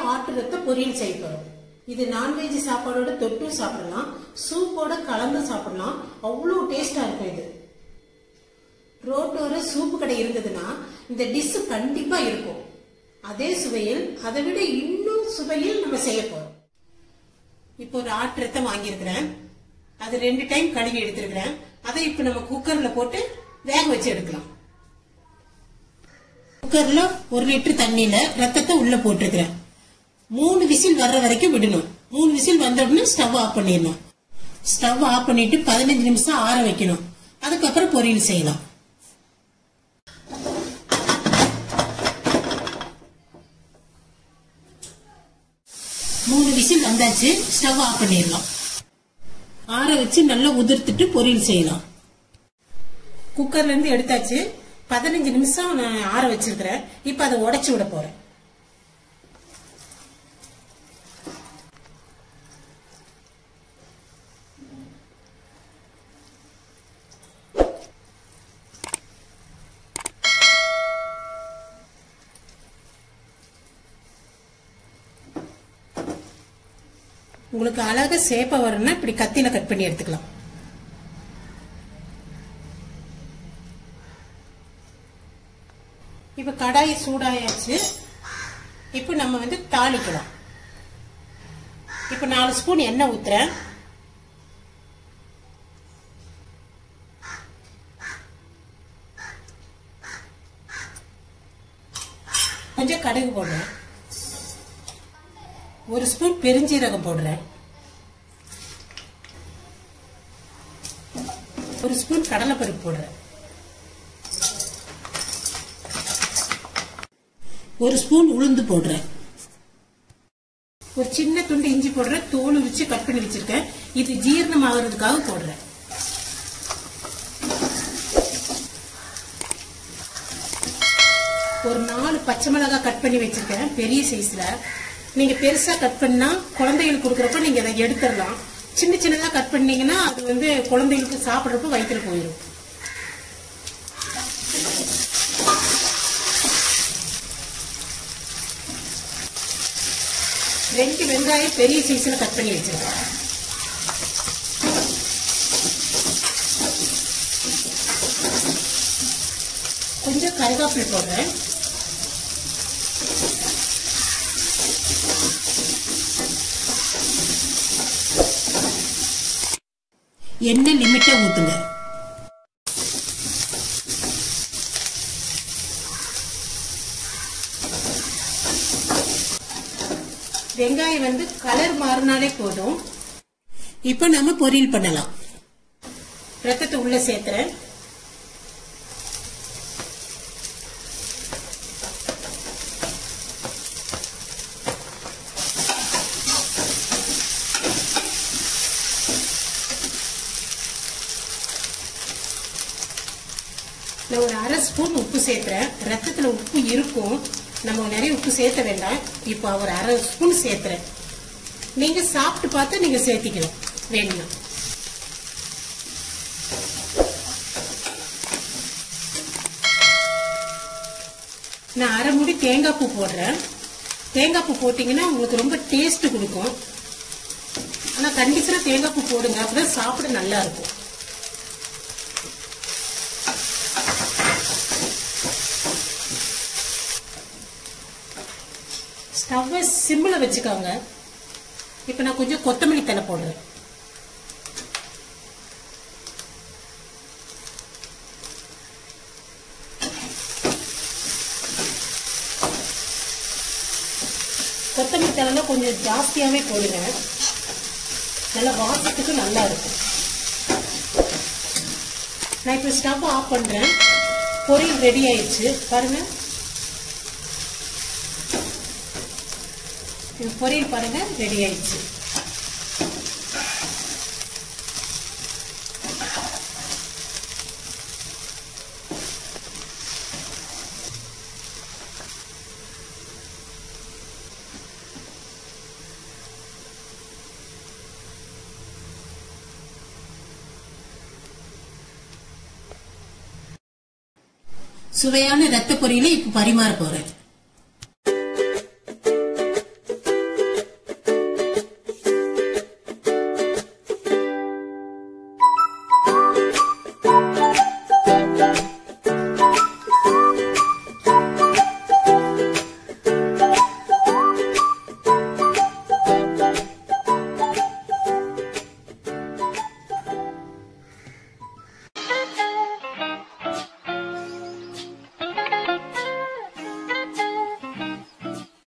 ஆட்டு ரத்த பொரியல் செய்ய போறோம் இது நான்வெஜ் சாப்பாடோட தொட்டும் சாப்பிடலாம் சூப்போட கலந்து சாப்பிடலாம் அவ்வளோ டேஸ்டா இருக்கும் இது ரோட்டோர சூப்பு கடை இருந்ததுன்னா இந்த டிஷ் கண்டிப்பா இருக்கும் அதே சுவையில் அதை விட இன்னும் சுவையில் நம்ம செய்ய போறோம் இப்போ ஒரு ஆட்டு ரத்தம் வாங்கியிருக்கிறேன் அது ரெண்டு டைம் கழுவி எடுத்திருக்கிறேன் அதை இப்போ நம்ம குக்கர்ல போட்டு வேக வச்சு எடுக்கலாம் குக்கர்ல ஒரு லிட்டர் தண்ணியில ரத்தத்தை உள்ள போட்டிருக்கிறேன் மூணு விசில் வர்ற வரைக்கும் விடணும் மூணு விசில் வந்த உடனே ஸ்டவ் ஆஃப் பண்ணிடணும் ஸ்டவ் ஆஃப் பண்ணிட்டு பதினஞ்சு நிமிஷம் ஆற வைக்கணும் அதுக்கப்புறம் பொரியல் செய்யலாம் மூணு விசில் வந்தாச்சு ஸ்டவ் ஆஃப் பண்ணிடலாம் ஆற வச்சு நல்லா உதிர்த்துட்டு பொரியல் செய்யலாம் குக்கர்ல இருந்து எடுத்தாச்சு பதினஞ்சு நிமிஷம் நான் ஆற வச்சிருக்கிறேன் இப்ப அதை உடைச்சு விட போறேன் உங்களுக்கு அழகா சேப்பா வரணும்னா இப்படி கத்தியில கட் பண்ணி எடுத்துக்கலாம் இப்ப கடாய் சூடாயாச்சு இப்ப நம்ம வந்து தாளிக்கலாம் இப்ப நாலு ஸ்பூன் எண்ணெய் ஊத்துறேன் கொஞ்சம் கடுகு போடுறேன் ஒரு ஸ்பூன் பெருஞ்சீரகம் போடுறேன் ஒரு ஸ்பூன் கடலைப்பருப்பு போடுறேன் ஒரு ஸ்பூன் உளுந்து போடுறேன் ஒரு சின்ன துண்டு இஞ்சி போடுறேன் தோல் உரிச்சு கட் பண்ணி வச்சிருக்கேன் இது ஜீரணம் ஆகுறதுக்காக போடுறேன் ஒரு நாலு பச்சை மிளகாய் கட் பண்ணி வச்சிருக்கேன் பெரிய சைஸ்ல நீங்க பெருசா கட் பண்ணா குழந்தைகளுக்கு கொடுக்கறப்ப நீங்க அதை எடுத்துடலாம் சின்ன சின்னதா கட் பண்ணீங்கன்னா அது வந்து குழந்தைகளுக்கு சாப்பிடுறப்ப வயிற்றுல போயிடும் ரெண்டு வெங்காயம் பெரிய சைஸ்ல கட் பண்ணி வச்சிருக்கேன் கொஞ்சம் கருவேப்பிலை போடுறேன் எண்ணெய் லிமிட்டா ஊத்துங்க வெங்காயம் வந்து கலர் மாறினாலே போதும் இப்போ நம்ம பொரியல் பண்ணலாம் ரத்தத்தை உள்ள சேர்த்துறேன் நான் ஒரு அரை ஸ்பூன் உப்பு சேர்த்துறேன் ரத்தத்துல உப்பு இருக்கும் நம்ம நிறைய உப்பு சேர்த்த வேண்டாம் இப்போ ஒரு அரை ஸ்பூன் சேர்த்துறேன் நீங்க சாப்பிட்டு பார்த்து நீங்க சேர்த்திக்கலாம் வேணும்னா நான் அரை முடி தேங்காய் பூ போடுறேன் தேங்காய் பூ போட்டீங்கன்னா உங்களுக்கு ரொம்ப டேஸ்ட் கொடுக்கும் ஆனா கண்டிப்பா தேங்காய் பூ போடுங்க அப்பதான் சாப்பிட நல்லா இருக்கும் ஸ்டவ்வை சிம்மில் வச்சுக்கோங்க இப்போ நான் கொஞ்சம் கொத்தமல்லி தலை போடுறேன் கொத்தமல்லி தலைலாம் கொஞ்சம் ஜாஸ்தியாகவே போடுங்க நல்லா வாசத்துக்கு நல்லா இருக்கும் நான் இப்போ ஸ்டவ் ஆஃப் பண்ணுறேன் பொரியல் ரெடி ஆயிடுச்சு பாருங்கள் இது பொரியல் பாருங்க ரெடி ஆயிடுச்சு சுவையான ரத்த பொரியலை இப்ப பரிமாற போறேன்